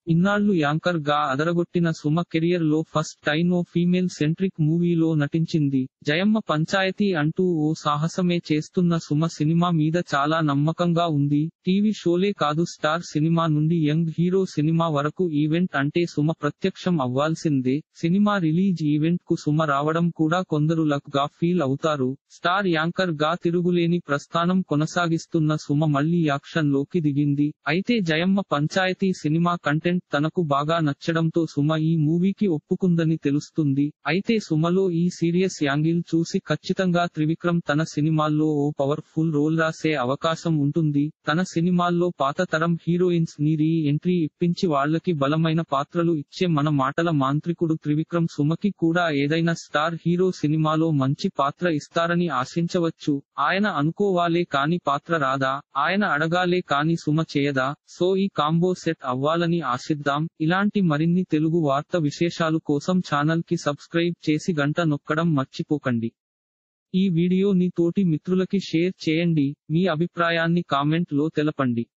ఇన్నాళ్లు యాంకర్ గా అదరగొట్టిన సుమ కెరియర్ లో ఫస్ట్ టైం ఓ ఫీమేల్ సెంట్రిక్ మూవీలో నటించింది జయమ్మ పంచాయతీ అంటూ ఓ సాహసమే చేస్తున్న సుమ సినిమా మీద చాలా నమ్మకంగా ఉంది టీవీ షోలే కాదు స్టార్ సినిమా నుండి యంగ్ హీరో సినిమా వరకు ఈవెంట్ అంటే సుమ ప్రత్యక్షం అవ్వాల్సిందే సినిమా రిలీజ్ ఈవెంట్ కు సుమ రావడం కూడా కొందరు లక్ గా ఫీల్ అవుతారు స్టార్ యాంకర్ గా తిరుగులేని ప్రస్థానం కొనసాగిస్తున్న సుమ మళ్లీ యాక్షన్ లోకి దిగింది అయితే జయమ్మ పంచాయతీ సినిమా కంటెంట్ తనకు బాగా నచ్చడంతో సుమ ఈ మూవీకి ఒప్పుకుందని తెలుస్తుంది అయితే సుమలో ఈ సీరియస్ యాంగిల్ చూసి ఖచ్చితంగా త్రివిక్రమ్ తన సినిమాల్లో ఓ పవర్ఫుల్ రోల్ రాసే అవకాశం ఉంటుంది తన సినిమాల్లో పాత తరం హీరోయిన్స్ ని రీ ఎంట్రీ ఇప్పించి వాళ్ళకి బలమైన పాత్రలు ఇచ్చే మన మాటల మాంత్రికుడు త్రివిక్రమ్ సుమకి కూడా ఏదైనా స్టార్ హీరో సినిమాలో మంచి పాత్ర ఇస్తారని ఆశించవచ్చు ఆయన అనుకోవాలే కాని పాత్ర రాదా ఆయన అడగాలే కాని సుమ చేయదా సో ఈ కాంబో సెట్ అవ్వాలని ఆశిద్దాం ఇలాంటి మరిన్ని తెలుగు వార్త విశేషాలు కోసం ఛానల్ కి సబ్స్క్రైబ్ చేసి గంట నొక్కడం మర్చిపోకండి ఈ వీడియోని తోటి మిత్రులకి షేర్ చేయండి మీ అభిప్రాయాన్ని కామెంట్ లో తెలపండి